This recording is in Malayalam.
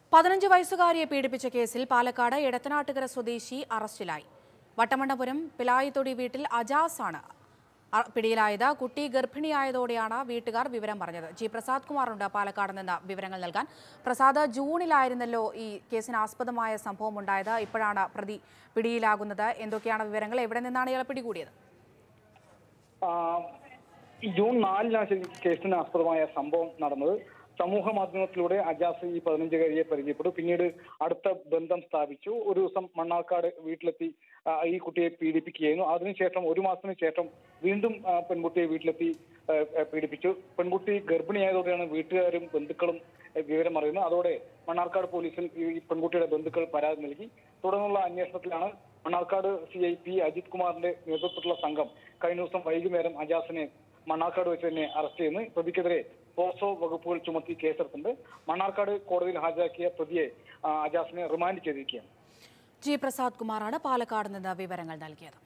പതിനഞ്ച് വയസ്സുകാരിയെ പീഡിപ്പിച്ച കേസിൽ പാലക്കാട് എടത്തനാട്ടുകര സ്വദേശി അറസ്റ്റിലായി വട്ടമണ്ണപുരം പിലായിത്തൊടി വീട്ടിൽ അജാസ് ആണ് അ- പിടിയിലായത് കുട്ടി ഗർഭിണിയായതോടെയാണ് വീട്ടുകാർ വിവരം പറഞ്ഞത് ജി പ്രസാദ് കുമാറുണ്ട് പാലക്കാട് നിന്ന് വിവരങ്ങൾ നൽകാൻ പ്രസാദ് ജൂണിലായിരുന്നല്ലോ ഈ കേസിന് ആസ്പദമായ സംഭവം ഉണ്ടായത് ഇപ്പോഴാണ് പ്രതി പിടിയിലാകുന്നത് എന്തൊക്കെയാണ് വിവരങ്ങൾ എവിടെ നിന്നാണ് ഇയാളെ പിടികൂടിയത് ആ, ഈ ജൂൺ നാലിനാണ് ശരി കേസിന് ആസ്പദമായ സംഭവം നടന്നത് സമൂഹ മാധ്യമത്തിലൂടെ അജാസ് ഈ പതിനഞ്ചുകാരിയെ പരിചയപ്പെട്ടു പിന്നീട് അടുത്ത ബന്ധം സ്ഥാപിച്ചു ഒരു ദിവസം മണ്ണാർക്കാട് വീട്ടിലെത്തി ആ, ഈ കുട്ടിയെ പീഡിപ്പിക്കുകയായിരുന്നു അതിനുശേഷം ഒരു മാസത്തിന് ശേഷം വീണ്ടും ആ, പെൺകുട്ടിയെ വീട്ടിലെത്തി ആ, ആ, പീഡിപ്പിച്ചു പെൺകുട്ടി ഗർഭിണിയായതോടെയാണ് വീട്ടുകാരും ബന്ധുക്കളും ആ, വിവരം അറിയുന്നത് അതോടെ മണ്ണാർക്കാട് പോലീസിൽ ഈ പെൺകുട്ടിയുടെ ബന്ധുക്കൾ പരാതി നൽകി തുടർന്നുള്ള അന്വേഷണത്തിലാണ് Mannarkkad C I P Ajith കുമാറിന്റെ നേതൃത്വത്തിലുള്ള സംഘം കഴിഞ്ഞ ദിവസം വൈകുന്നേരം അജാസിനെ മണ്ണാർക്കാട് വെച്ച് തന്നെ അറസ്റ്റ് ചെയ്യുന്നു പ്രതിക്കെതിരെ പോക്സോ വകുപ്പുകൾ ചുമത്തി കേസെടുത്തിട്ടുണ്ട് മണ്ണാർക്കാട് കോടതിയിൽ ഹാജരാക്കിയ പ്രതിയെ ആ, അജാസിനെ റിമാൻഡ് ചെയ്തിരിക്കുകയാണ് ജി പ്രസാദ് കുമാറാണ് പാലക്കാട് നിന്ന് വിവരങ്ങൾ നൽകിയത്